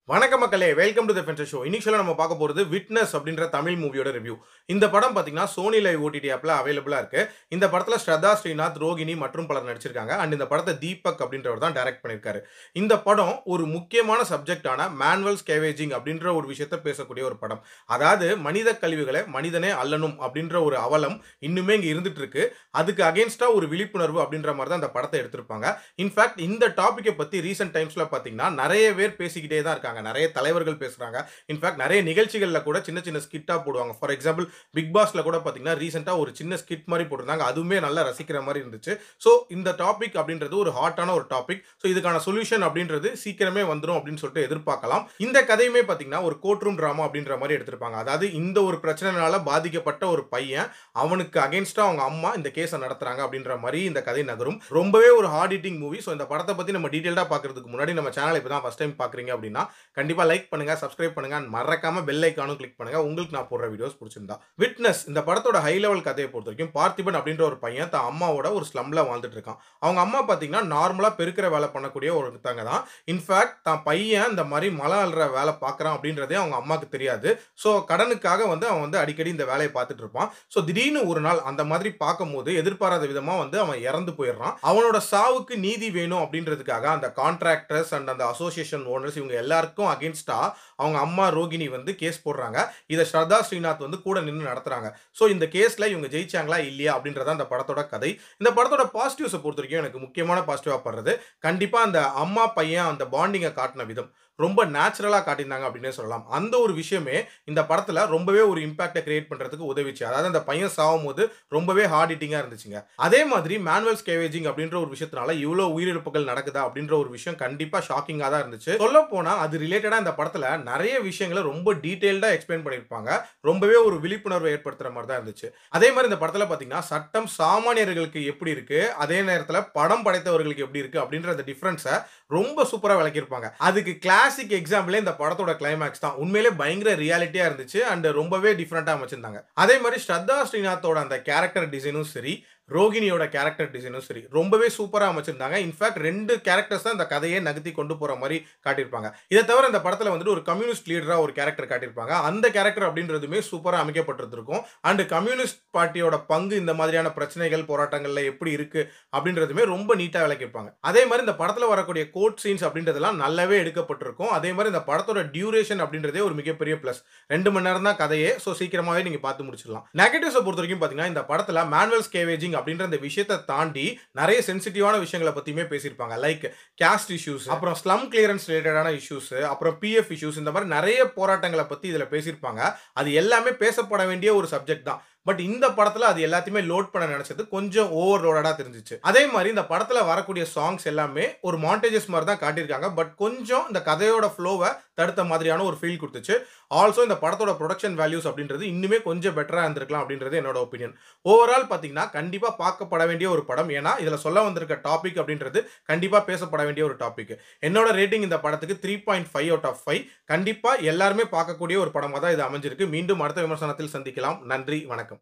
வணக்கம் மக்களே welcome to the fencer show இனிஷியலாக நம்ம பார்க்க போகிறது விட்னஸ் அப்படின்ற தமிழ் மூவியோட ரிவ்யூ இந்த படம் பார்த்தீங்கன்னா சோனி லைவ் ஓடிடி ஆப்பில் அவைலபிளாக இருக்கு இந்த படத்தில் ஸ்ரதா ஸ்ரீநாத் ரோகிணி மற்றும் பலர் நடிச்சிருக்காங்க அண்ட் இந்த படத்தை தீபக் அப்படின்றவர் தான் டைரக்ட் பண்ணியிருக்காரு இந்த படம் ஒரு முக்கியமான சப்ஜெக்டான மேனுவல் ஸ்கேவேஜிங் அப்படின்ற ஒரு விஷயத்த பேசக்கூடிய ஒரு படம் அதாவது மனித கழிவுகளை மனிதனே அல்லணும் அப்படின்ற ஒரு அவலம் இன்னுமே இங்கே இருந்துட்டு இருக்கு அதுக்கு அகேன்ஸ்டா ஒரு விழிப்புணர்வு அப்படின்ற மாதிரி தான் அந்த படத்தை எடுத்திருப்பாங்க இன்ஃபேக்ட் இந்த டாப்பிக்கை பற்றி ரீசெண்ட் டைம்ஸில் பார்த்தீங்கன்னா நிறைய பேர் பேசிக்கிட்டே தான் இருக்காங்க நிறைய தலைவர்கள் பேசுகிறாங்க இன்ஃபேக்ட் நிறைய நிகழ்ச்சிகளில் கூட சின்ன சின்ன ஸ்கிட்டாக போடுவாங்க ஃபார் எக்ஸாம்பிள் பிக் பாஸ்ல கூட பார்த்தீங்கன்னா ரீசெண்டாக ஒரு சின்ன ஸ்கிட் மாதிரி போட்டிருந்தாங்க அதுவுமே நல்லா ரசிக்கிற மாதிரி இருந்துச்சு ஸோ இந்த டாபிக் அப்படின்றது ஒரு ஹாட்டான ஒரு டாபிக் ஸோ இதுக்கான சொல்யூஷன் அப்படின்றது சீக்கிரமே வந்துடும் அப்படின்னு சொல்லிட்டு எதிர்பார்க்கலாம் இந்த கதையுமே பார்த்தீங்கன்னா ஒரு கோர்ட் ரூம் ட்ராமா அப்படின்ற மாதிரி எடுத்திருப்பாங்க அதாவது இந்த ஒரு பிரச்சனைனால பாதிக்கப்பட்ட ஒரு பையன் அவனுக்கு அகேன்ஸ்டாக அவங்க அம்மா இந்த கேஸை நடத்துறாங்க அப்படின்ற மாதிரி இந்த கதை நகரும் ரொம்பவே ஒரு ஹார்ட் ஹிட்டிங் மூவி ஸோ இந்த படத்தை பற்றி நம்ம டீட்டெயிலாக பார்க்கறதுக்கு முன்னாடி நம்ம சேனல் இப்போ தான் ஃபஸ்ட் டைம் பார்க்குறீங்க அப்படின்னா கண்டிப்பாக லைக் பண்ணுங்க சப்ஸ்கிரைப் பண்ணுங்க and மறக்காம பெல் ஐக்கானும் கிளிக் பண்ணுங்க உங்களுக்கு நான் போடுற வீடியோஸ் பிடிச்சிருந்தா விட்னஸ் இந்த படத்தோட ஹை லெவல் கதையை பொறுத்த வரைக்கும் பார்த்திபன் அப்படின்ற ஒரு பையன் தான் அம்மாவோட ஒரு ஸ்லம்ல வாழ்ந்துட்டு இருக்கான் அவங்க அம்மா பார்த்தீங்கன்னா நார்மலாக பெருக்கிற வேலை பண்ணக்கூடிய ஒருத்தங்க தான் இன்ஃபேக்ட் தான் பையன் இந்த மாதிரி மலை அல்ற வேலை பார்க்குறான் அப்படின்றதே அவங்க அம்மாவுக்கு தெரியாது ஸோ கடனுக்காக வந்து அவன் வந்து அடிக்கடி இந்த வேலையை பார்த்துட்டு இருப்பான் ஸோ திடீர்னு ஒரு நாள் அந்த மாதிரி பார்க்கும்போது எதிர்பாராத விதமாக வந்து அவன் இறந்து போயிடுறான் அவனோட சாவுக்கு நீதி வேணும் அப்படின்றதுக்காக அந்த கான்ட்ராக்டர்ஸ் அண்ட் அந்த அசோசியேஷன் ஓனர்ஸ் இவங்க எல்லாருக்கும் அகேன்ஸ்டா அவங்க அம்மா ரோகிணி வந்து கேஸ் போடுறாங்க இதை ஸ்ரதா ஸ்ரீநாத் வந்து கூட நின்று நடத்துறாங்க ஸோ இந்த கேஸில் இவங்க ஜெயிச்சாங்களா இல்லையா அப்படின்றத அந்த படத்தோட கதை இந்த படத்தோட பாசிட்டிவ்ஸை பொறுத்த வரைக்கும் எனக்கு முக்கியமான பாசிட்டிவாக படுறது கண்டிப்பாக அந்த அம்மா பையன் அந்த பாண்டிங்கை காட்டின விதம் ரொம்ப நேச்சுரலாக காட்டியிருந்தாங்க அப்படின்னே சொல்லலாம் அந்த ஒரு விஷயமே இந்த படத்தில் ரொம்பவே ஒரு இம்பாக்டை கிரியேட் பண்ணுறதுக்கு உதவிச்சு அதாவது அந்த பையன் சாகும் போது ரொம்பவே ஹார்ட் ஹிட்டிங்காக இருந்துச்சுங்க அதே மாதிரி மேனுவல் ஸ்கேவேஜிங் அப்படின்ற ஒரு விஷயத்தினால இவ்வளோ உயிரிழப்புகள் நடக்குதா அப்படின்ற ஒரு விஷயம் கண்டிப்பாக ஷாக்கிங்காக தான் இருந்துச்சு சொல்ல போனால் அது ரிலேட்டடாக இந்த படத்தில் நிறைய விஷயங்களை ரொம்ப டீட்டெயில்டாக எக்ஸ்பிளைன் பண்ணியிருப்பாங்க ரொம்பவே ஒரு விழிப்புணர்வை ஏற்படுத்துகிற மாதிரி தான் இருந்துச்சு அதே மாதிரி இந்த படத்தில் பார்த்தீங்கன்னா சட்டம் சாமானியர்களுக்கு எப்படி இருக்கு அதே நேரத்தில் படம் படைத்தவர்களுக்கு எப்படி இருக்கு அப்படின்ற அந்த டிஃப்ரென்ஸை ரொம்ப சூப்பராக விளக்கியிருப்பாங்க அதுக்கு கிளாசிக் எக்ஸாம்பிளே இந்த படத்தோட கிளைமேக்ஸ் தான் உண்மையிலே பயங்கர ரியாலிட்டியாக இருந்துச்சு அண்ட் ரொம்பவே டிஃப்ரெண்ட்டாக அமைச்சிருந்தாங்க அதே மாதிரி ஸ்ரத்தா ஸ்ரீநாத்தோட அந்த கேரக்டர் டிசைனும் சரி ரோகிணியோட கேரக்டர் டிசைனும் சரி ரொம்பவே சூப்பராக அமைச்சிருந்தாங்க இன்ஃபேக்ட் ரெண்டு கேரக்டர்ஸ் தான் இந்த கதையை நகர்த்தி கொண்டு போகிற மாதிரி காட்டியிருப்பாங்க இதை தவிர இந்த படத்தில் வந்துட்டு ஒரு கம்யூனிஸ்ட் லீடராக ஒரு கேரக்டர் காட்டியிருப்பாங்க அந்த கேரக்டர் அப்படின்றதுமே சூப்பராக அமைக்கப்பட்டிருக்கும் அண்ட் கம்யூனிஸ்ட் பார்ட்டியோட பங்கு இந்த மாதிரியான பிரச்சனைகள் போராட்டங்களில் எப்படி இருக்கு அப்படின்றதுமே ரொம்ப நீட்டாக விளக்கியிருப்பாங்க அதே மாதிரி இந்த படத்தில் வரக்கூடிய கோட் சீன்ஸ் அப்படின்றதெல்லாம் நல்லாவே எடுக்கப்பட்டிருக்கும் அதே மாதிரி இந்த படத்தோட டியூரேஷன் அப்படின்றதே ஒரு மிகப்பெரிய ப்ளஸ் ரெண்டு மணி நேரம் தான் கதையே ஸோ சீக்கிரமாகவே நீங்கள் பார்த்து முடிச்சிடலாம் நெகட்டிவ்ஸை பொறுத்த வரைக்கும் பார்த்தீங்கன்னா இந்த படத்தில் மேனுவல் ஸ்கேவேஜிங் அப்படின்ற இந்த விஷயத்தை தாண்டி நிறைய சென்சிட்டிவான விஷயங்களை பற்றியுமே பேசியிருப்பாங்க லைக் கேஸ்ட் இஷ்யூஸ் அப்புறம் ஸ்லம் கிளியரன்ஸ் ரிலேட்டடான இஷ்யூஸ் அப்புறம் பிஎஃப் இஷ்யூஸ் இந்த மாதிரி நிறைய போராட்டங்களை பற்றி இதில் பேசியிருப்பாங்க அது எல்லாமே பேசப்பட வேண்டிய ஒரு சப்ஜெக்ட் தான் பட் இந்த படத்தில் அது எல்லாத்தையுமே லோட் பண்ண நினச்சது கொஞ்சம் ஓவர்லோடடாக தெரிஞ்சிச்சு அதே மாதிரி இந்த படத்தில் வரக்கூடிய சாங்ஸ் எல்லாமே ஒரு மாண்டேஜஸ் மாதிரி தான் காட்டியிருக்காங்க பட் கொஞ்சம் இந்த கதையோட ஃப்ளோவை தடுத்த மாதிரியான ஒரு ஃபீல் கொடுத்துச்சு ஆல்சோ இந்த படத்தோட ப்ரொடக்ஷன் வேல்யூஸ் அப்படின்றது இன்னுமே கொஞ்சம் பெட்டராக இருந்திருக்கலாம் அப்படின்றது என்னோட ஒப்பீனியன் ஓவரால் பார்த்தீங்கன்னா கண்டிப்பாக பார்க்கப்பட வேண்டிய ஒரு படம் ஏன்னா இதில் சொல்ல வந்திருக்க டாபிக் அப்படின்றது கண்டிப்பாக பேசப்பட வேண்டிய ஒரு டாபிக் என்னோட ரேட்டிங் இந்த படத்துக்கு three point five out of five கண்டிப்பாக எல்லாருமே பார்க்கக்கூடிய ஒரு படமாக தான் இது அமைஞ்சிருக்கு மீண்டும் அடுத்த விமர்சனத்தில் சந்திக்கலாம் நன்றி வணக்கம்